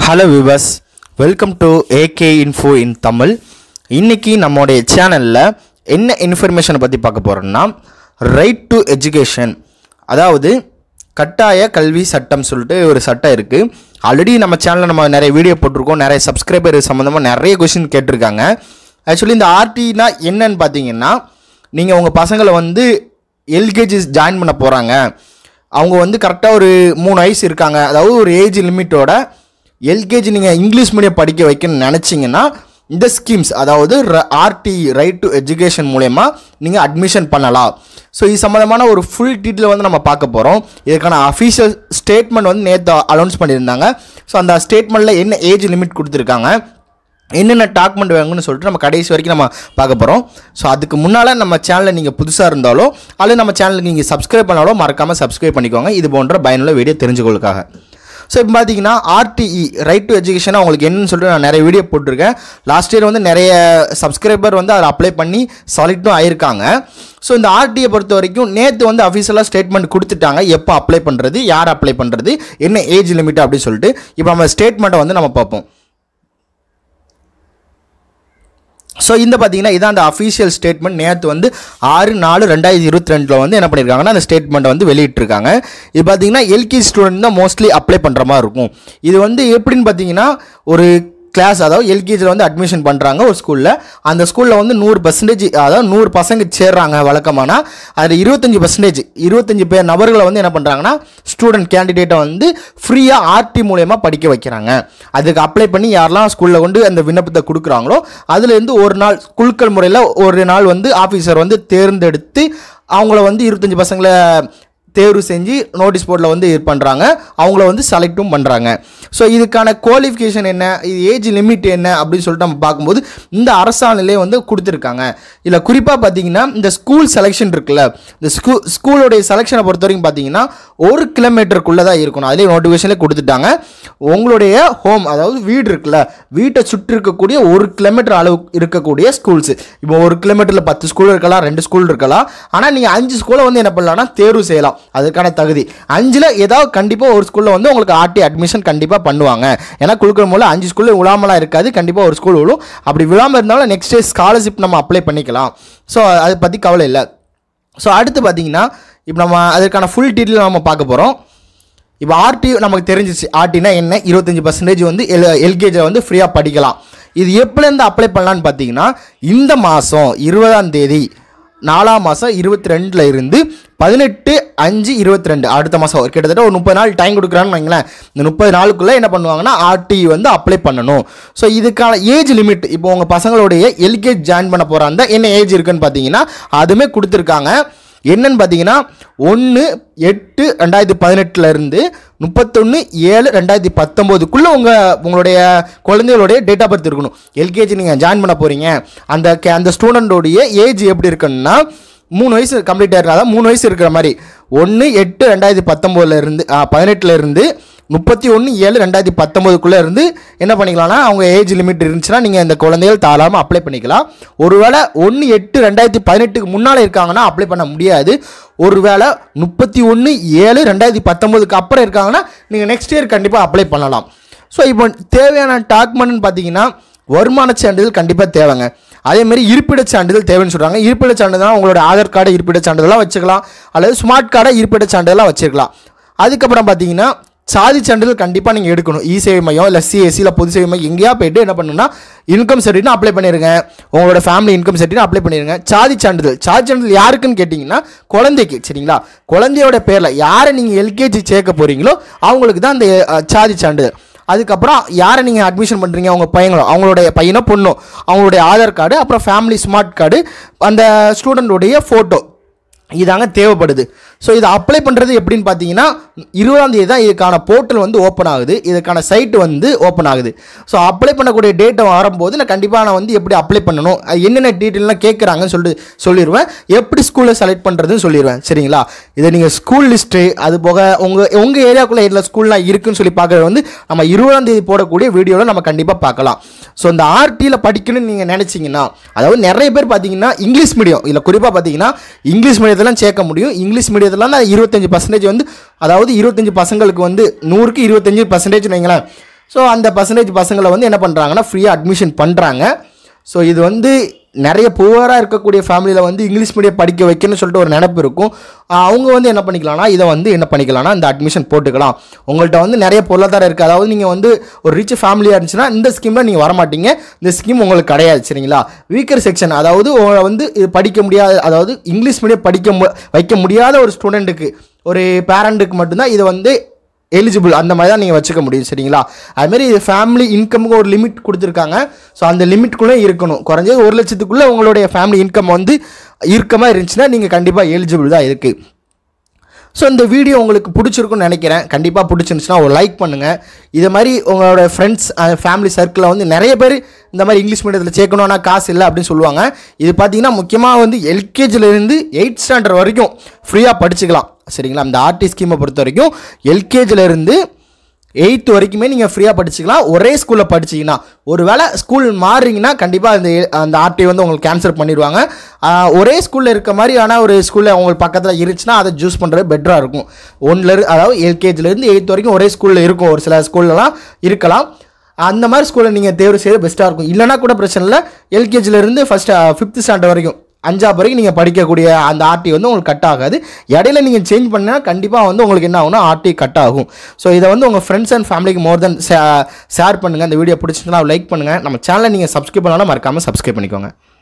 hello viewers welcome to AK info in Tamil இன்னைக்கு நம்மளுடைய சேனலில் என்ன இன்ஃபர்மேஷனை பற்றி பார்க்க போகிறோம்னா ரைட் டு எஜுகேஷன் அதாவது கட்டாய கல்வி சட்டம் சொல்லிட்டு ஒரு சட்டம் இருக்குது ஆல்ரெடி நம்ம சேனலில் நம்ம நிறைய வீடியோ போட்டிருக்கோம் நிறைய சப்ஸ்கிரைபர் சம்மந்தமாக நிறைய கொஷின் கேட்டிருக்காங்க ஆக்சுவலி இந்த ஆர்டினா என்னன்னு பார்த்தீங்கன்னா நீங்கள் உங்கள் பசங்களை வந்து எல்கேஜி ஜாயின் பண்ண போகிறாங்க அவங்க வந்து கரெக்டாக ஒரு மூணு வயசு இருக்காங்க அதாவது ஒரு ஏஜ் லிமிட்டோட எல்கேஜி நீங்கள் இங்கிலீஷ் மீடியம் படிக்க வைக்கணும்னு நினச்சிங்கன்னா இந்த ஸ்கீம்ஸ் அதாவது ஆர்டி ரைட் டு எஜுகேஷன் மூலயமா நீங்கள் அட்மிஷன் பண்ணலாம் ஸோ இது சம்மந்தமான ஒரு ஃபுல் டீட்டெயில் வந்து நம்ம பார்க்க போகிறோம் இதுக்கான அஃபீஷியல் ஸ்டேட்மெண்ட் வந்து நேற்று அனௌன்ஸ் பண்ணியிருந்தாங்க ஸோ அந்த ஸ்டேட்மெண்ட்டில் என்ன ஏஜ் லிமிட் கொடுத்துருக்காங்க என்னென்ன டாக்குமெண்ட் வேணும்னு சொல்லிட்டு நம்ம கடைசி வரைக்கும் நம்ம பார்க்க போகிறோம் ஸோ அதுக்கு முன்னால் நம்ம சேனலில் நீங்கள் புதுசாக இருந்தாலோ அல்லது நம்ம சேனலுக்கு நீங்கள் சப்ஸ்கிரைப் பண்ணாலோ மறக்காமல் சப்ஸ்கிரைப் பண்ணிக்கோங்க இது போன்ற பயனுள்ள வீடியோ தெரிஞ்சுக்கொள்ளுக்காக ஸோ இப்போ பார்த்தீங்கன்னா ஆர்டிஇ ரைட் டு எஜுகேஷன் அவங்களுக்கு என்னன்னு சொல்லிட்டு நான் நிறைய வீடியோ போட்டிருக்கேன் லாஸ்ட் இயர் வந்து நிறைய சப்ஸ்கிரைபர் வந்து அதில் அப்ளை பண்ணி சாலிட்டும் ஆயிருக்காங்க ஸோ இந்த ஆர்டியை பொறுத்த வரைக்கும் நேற்று வந்து அஃபீஷியலாக ஸ்டேட்மெண்ட் கொடுத்துட்டாங்க எப்போ அப்ளை பண்ணுறது யார் அப்ளை பண்ணுறது என்ன ஏஜ் லிமிட் அப்படின்னு சொல்லிட்டு இப்போ நம்ம ஸ்டேட்மெண்ட்டை வந்து நம்ம பார்ப்போம் ஸோ இந்த பார்த்தீங்கன்னா இதான் அந்த அஃபீஷியல் ஸ்டேட்மெண்ட் நேற்று வந்து ஆறு நாலு ரெண்டாயிரத்தி இருபத்தி ரெண்டில் வந்து என்ன பண்ணியிருக்காங்கன்னா அந்த ஸ்டேட்மெண்ட்டை வந்து வெளியிட்டிருக்காங்க இது பார்த்தீங்கன்னா எல்கேஜி ஸ்டூடெண்ட் தான் மோஸ்ட்லி அப்ளை பண்ணுற மாதிரி இருக்கும் இது வந்து எப்படின்னு பார்த்தீங்கன்னா ஒரு கிளாஸ் அதாவது எல்கேஜியில் வந்து அட்மிஷன் பண்ணுறாங்க ஒரு ஸ்கூலில் அந்த ஸ்கூலில் வந்து நூறு பர்சன்டேஜ் அதாவது நூறு பசங்க சேர்றாங்க வழக்கமானா அதில் இருபத்தஞ்சி பர்சன்டேஜ் இருபத்தஞ்சி பேர் நபர்களை வந்து என்ன பண்ணுறாங்கன்னா ஸ்டூடெண்ட் கேண்டிடேட்டை வந்து ஃப்ரீயாக ஆர்டி மூலயமா படிக்க வைக்கிறாங்க அதுக்கு அப்ளை பண்ணி யாரெல்லாம் ஸ்கூலில் கொண்டு அந்த விண்ணப்பத்தை கொடுக்குறாங்களோ அதுலேருந்து ஒரு நாள் குழுக்கள் முறையில் ஒரு நாள் வந்து ஆஃபீஸர் வந்து தேர்ந்தெடுத்து அவங்கள வந்து இருபத்தஞ்சி பசங்களை தேர்வு செஞ்சு நோட்டீஸ் போர்டில் வந்து இது பண்ணுறாங்க அவங்கள வந்து செலக்டும் பண்ணுறாங்க ஸோ இதுக்கான குவாலிஃபிகேஷன் என்ன இது ஏஜ் லிமிட் என்ன அப்படின்னு சொல்லிட்டு நம்ம பார்க்கும்போது இந்த அரசாணையிலே வந்து கொடுத்துருக்காங்க இதில் குறிப்பாக பார்த்தீங்கன்னா இந்த ஸ்கூல் செலெக்ஷன் இருக்குல்ல இந்த ஸ்கூ ஸ்கூலோடைய செலெக்ஷனை பொறுத்த வரைக்கும் பார்த்தீங்கன்னா ஒரு கிலோமீட்டருக்குள்ளே தான் இருக்கணும் அதிலே நோட்டிஃபிகேஷன்லேயே கொடுத்துட்டாங்க உங்களுடைய ஹோம் அதாவது வீடு இருக்குல்ல வீட்டை சுற்றி இருக்கக்கூடிய ஒரு கிலோமீட்டர் அளவு இருக்கக்கூடிய ஸ்கூல்ஸ் இப்போ ஒரு கிலோமீட்டரில் பத்து ஸ்கூல் இருக்கலாம் ரெண்டு ஸ்கூல் இருக்கலாம் ஆனால் நீங்கள் அஞ்சு ஸ்கூலை வந்து என்ன பண்ணலாம்னா தேர்வு செய்யலாம் அதுக்கான தகுதி அஞ்சில் ஏதாவது கண்டிப்பாக ஒரு ஸ்கூலில் வந்து உங்களுக்கு ஆர்டி அட்மிஷன் கண்டிப்பாக பண்ணுவாங்க ஏன்னா கொடுக்குற மூலம் அஞ்சு ஸ்கூலில் விழாமலாம் இருக்காது கண்டிப்பாக ஒரு ஸ்கூல் விழும் அப்படி விழாமல் இருந்தாலும் நெக்ஸ்ட் டே ஸ்காலர்ஷிப் நம்ம அப்ளை பண்ணிக்கலாம் ஸோ அதை பற்றி கவலை இல்லை ஸோ அடுத்து பார்த்தீங்கன்னா இப்போ நம்ம அதுக்கான ஃபுல் டீட்டெயில் நம்ம பார்க்க போகிறோம் இப்போ ஆர்டி நமக்கு தெரிஞ்சிச்சு ஆர்டினா என்ன இருபத்தஞ்சி பர்சன்டேஜ் வந்து எல் எல்கேஜியில் வந்து ஃப்ரீயாக படிக்கலாம் இது எப்போலேருந்து அப்ளை பண்ணலான்னு பார்த்தீங்கன்னா இந்த மாதம் இருபதாம் தேதி நாலாம் மாதம் இருபத்தி ரெண்டில் இருந்து பதினெட்டு அஞ்சு இருபத்தி ரெண்டு அடுத்த மாதம் கிட்டத்தட்ட ஒரு முப்பது நாள் டைம் கொடுக்குறான்னு வைங்களேன் இந்த முப்பது நாளுக்குள்ளே என்ன பண்ணுவாங்கன்னா ஆர்டி வந்து அப்ளை பண்ணணும் ஸோ இதுக்கான ஏஜ் லிமிட் இப்போ உங்கள் பசங்களுடைய எல்கேஜ் ஜாயின் பண்ண போகிறாங்க என்ன ஏஜ் இருக்குன்னு பார்த்தீங்கன்னா அதுவுமே கொடுத்துருக்காங்க என்னன்னு பார்த்தீங்கன்னா ஒன்று எட்டு ரெண்டாயிரத்தி பதினெட்டுலேருந்து முப்பத்தொன்று ஏழு ரெண்டாயிரத்தி பத்தொம்போதுக்குள்ளே உங்கள் உங்களுடைய குழந்தைகளுடைய டேட் ஆஃப் பர்த் இருக்கணும் எல்கேஜி நீங்கள் ஜாயின் பண்ண போகிறீங்க அந்த கே- அந்த ஸ்டூடெண்டோடைய ஏஜ் எப்படி இருக்குன்னா மூணு வயசு கம்ப்ளீட் ஆயிருக்காங்க அதாவது மூணு வயசு இருக்கிற மாதிரி ஒன்று எட்டு ரெண்டாயிரத்தி பத்தொம்போதுல இருந்து பதினெட்டுல இருந்து முப்பத்தி ஒன்று ஏழு ரெண்டாயிரத்தி பத்தொம்போதுக்குள்ளே இருந்து என்ன பண்ணிக்கலாம்னா அவங்க ஏஜ் லிமிட் இருந்துச்சுன்னா நீங்கள் இந்த குழந்தைகள் தாராளமாக அப்ளை பண்ணிக்கலாம் ஒருவேளை ஒன்று எட்டு ரெண்டாயிரத்தி பதினெட்டுக்கு முன்னால் இருக்காங்கன்னா அப்ளை பண்ண முடியாது ஒருவேளை முப்பத்தி ஒன்று ஏழு ரெண்டாயிரத்தி பத்தொம்போதுக்கு அப்புறம் இருக்காங்கன்னா நீங்கள் நெக்ஸ்ட் இயர் கண்டிப்பாக அப்ளை பண்ணலாம் ஸோ இப்போ தேவையான டாக்குமெண்ட்னு பார்த்தீங்கன்னா வருமான சான்றிதழ் கண்டிப்பாக தேவைங்க அதே மாதிரி இருப்பிடச் சான்றிதழ் தேவைன்னு சொல்கிறாங்க இருப்பிடச் சான்றிதழ் உங்களோட ஆதார் கார்டு இருப்பிடச் சான்றிதழாக வச்சுக்கலாம் அல்லது ஸ்மார்ட் கார்டை இருப்பிடச் சான்றிதழாக வச்சுக்கலாம் அதுக்கப்புறம் பார்த்தீங்கன்னா சாதி சான்றிதழ் கண்டிப்பாக நீங்கள் எடுக்கணும் இ சேவை மையம் இல்லை சிஎஸ்சி இல்லை பொது சேவை மையம் எங்கேயா போயிட்டு என்ன பண்ணணும்னா இன்கம் சர்டிஃபிகேட் அப்ளை பண்ணிருங்க உங்களோட ஃபேமிலி இன்கம் சர்டிஃபிகேட் அப்ளை பண்ணிருங்க சாதி சான்றிதழ் சாதி சான்றிதழ் யாருக்குன்னு கேட்டிங்கன்னா குழந்தைக்கு சரிங்களா குழந்தையோட பேரில் யாரை நீங்கள் எல்கேஜி சேர்க்க போகிறீங்களோ அவங்களுக்கு தான் அந்த அஹ், சாதி சான்றிதழ் அதுக்கப்புறம் யாரை நீங்கள் அட்மிஷன் பண்ணுறீங்க அவங்க பையங்களோ அவங்களுடைய பையனோ பொண்ணோ அவங்களுடைய ஆதார் கார்டு அப்புறம் ஃபேமிலி ஸ்மார்ட் கார்டு அந்த ஸ்டூடெண்டோடைய ஃபோட்டோ இதாங்க தேவைப்படுது ஸோ இதை அப்ளை பண்ணுறது எப்படின்னு பார்த்தீங்கன்னா இருபதாம் தேதி தான் இதுக்கான போர்ட்டல் வந்து ஓப்பன் ஆகுது இதுக்கான சைட் வந்து ஓப்பன் ஆகுது ஸோ அப்ளை பண்ணக்கூடிய டேட்டை வரும்போது நான் கண்டிப்பாக நான் வந்து எப்படி அப்ளை பண்ணணும் அது என்னென்ன டீட்டெயிலாம் கேட்குறாங்கன்னு சொல்லிட்டு சொல்லிடுவேன் எப்படி ஸ்கூலில் செலக்ட் பண்ணுறதுன்னு சொல்லிடுவேன் சரிங்களா இதை நீங்கள் ஸ்கூல் லிஸ்ட்டு அது போக உங்கள் உங்கள் ஏரியாக்குள்ளே எல்லா ஸ்கூல்லாம் இருக்குன்னு சொல்லி பார்க்குறது வந்து நம்ம இருபதாம் தேதி போடக்கூடிய வீடியோவில் நம்ம கண்டிப்பாக பார்க்கலாம் ஸோ இந்த ஆர்டியில் படிக்கணும்னு நீங்கள் நினச்சிங்கன்னா அதாவது நிறைய பேர் பார்த்தீங்கன்னா இங்கிலீஷ் மீடியம் இல்லை குறிப்பாக பார்த்தீங்கன்னா இங்கிலீஷ் மீடியத்தெல்லாம் சேர்க்க முடியும் இங்கிலீஷ் மீடியத்தில் தான் இருபத்தஞ்சி பர்சன்டேஜ் வந்து அதாவது இருபத்தஞ்சி பசங்களுக்கு வந்து நூறுக்கு இருபத்தஞ்சி பர்சன்டேஜ் வைங்களேன் ஸோ அந்த பர்சன்டேஜ் பசங்களை வந்து என்ன பண்ணுறாங்கன்னா ஃப்ரீயாக அட்மிஷன் பண்ணுறாங்க ஸோ இது வந்து நிறைய புவராக இருக்கக்கூடிய ஃபேமிலியில் வந்து இங்கிலீஷ் மீடியம் படிக்க வைக்கணும்னு சொல்லிட்டு ஒரு நினப்பு இருக்கும் ஆஹ் அவங்க வந்து என்ன பண்ணிக்கலாம்னா இதை வந்து என்ன பண்ணிக்கலாம்னா இந்த அட்மிஷன் போட்டுக்கலாம் உங்கள்கிட்ட வந்து நிறைய பொருளாதாரம் இருக்குது அதாவது நீங்கள் வந்து ஒரு ரிச் ஃபேமிலியாக இருந்துச்சுன்னா இந்த ஸ்கீமில் நீங்கள் வரமாட்டீங்க இந்த ஸ்கீம் உங்களுக்கு கிடையாது சரிங்களா வீக்கர் செக்ஷன் அதாவது உங்களை வந்து இது படிக்க முடியாத அதாவது இங்கிலீஷ் மீடியம் படிக்க மு வைக்க முடியாத ஒரு ஸ்டூடெண்ட்டுக்கு ஒரு பேரண்ட்டுக்கு மட்டும்தான் இதை வந்து எலிஜிபிள் அந்த மாதிரி தான் நீங்கள் வச்சுக்க முடியும் சரிங்களா அதுமாரி இது ஃபேமிலி இன்கமுக்கு ஒரு லிமிட் கொடுத்துருக்காங்க ஸோ அந்த லிமிட்குள்ளே இருக்கணும் குறைஞ்சது ஒரு லட்சத்துக்குள்ளே உங்களுடைய ஃபேமிலி இன்கம் வந்து இறுக்கமாக இருந்துச்சுன்னா நீங்கள் கண்டிப்பாக எலிஜிபிள் தான் இருக்குது ஸோ இந்த வீடியோ உங்களுக்கு பிடிச்சிருக்குன்னு நினைக்கிறேன் கண்டிப்பாக பிடிச்சிருந்துச்சுன்னா ஒரு லைக் பண்ணுங்கள் இது மாதிரி உங்களோட ஃப்ரெண்ட்ஸ் ஃபேமிலி சர்க்கிளில் வந்து நிறைய பேர் இந்த மாதிரி இங்கிலீஷ் மீடியத்தில் சேர்க்கணும்னா காசு இல்லை அப்படின்னு சொல்லுவாங்க இது பார்த்தீங்கன்னா முக்கியமாக வந்து எல்கேஜிலேருந்து எயிட் ஸ்டாண்டர்ட் வரைக்கும் ஃப்ரீயாக படிச்சுக்கலாம் சரிங்களா இந்த ஆர்டி ஸ்கீமை பொறுத்த வரைக்கும் எல்கேஜிலேருந்து எயித்து வரைக்குமே நீங்கள் ஃப்ரீயாக படிச்சுக்கலாம் ஒரே ஸ்கூலில் படிச்சீங்கன்னா ஒருவேளை ஸ்கூல் மாறுறீங்கன்னா கண்டிப்பாக அந்த அந்த ஆர்டி வந்து உங்களுக்கு கேன்சல் பண்ணிடுவாங்க ஆஹ் ஒரே ஸ்கூலில் இருக்க மாதிரி ஆனால் ஒரு ஸ்கூலில் உங்களுக்கு பக்கத்தில் இருந்துச்சுன்னா அதை சூஸ் பண்ணுறது பெட்டராக இருக்கும் ஒன்றில் அதாவது எல்கேஜிலேருந்து எயித் வரைக்கும் ஒரே ஸ்கூலில் இருக்கும் ஒரு சில ஸ்கூல்லலாம் இருக்கலாம் அந்த மாதிரி ஸ்கூலில் நீங்கள் தேர்வு செய்ய பெஸ்ட்டாக இருக்கும் இல்லைனா கூட பிரச்சனை இல்லை எல்கேஜிலேருந்து ஃபஸ்ட் ஃபிஃப்த் ஸ்டாண்டர்ட் வரைக்கும் அஞ்சாவது வரைக்கும் நீங்கள் படிக்கக்கூடிய அந்த ஆர்டி வந்து உங்களுக்கு கட் ஆகாது இடையில நீங்கள் சேஞ்ச் பண்ணால் கண்டிப்பாக வந்து உங்களுக்கு என்ன ஆகும்னா ஆர்டி கட் ஆகும் ஸோ இதை வந்து உங்கள் ஃப்ரெண்ட்ஸ் அண்ட் ஃபேமிலிக்கு மோர் தென் ஷேர் பண்ணுங்கள் இந்த வீடியோ பிடிச்சிருந்தா லைக் பண்ணுங்கள் நம்ம சேனலை நீங்கள் சப்ஸ்கிரைப் பண்ணாலும் மறக்காமல் சப்ஸ்கிரைப் பண்ணிக்கோங்க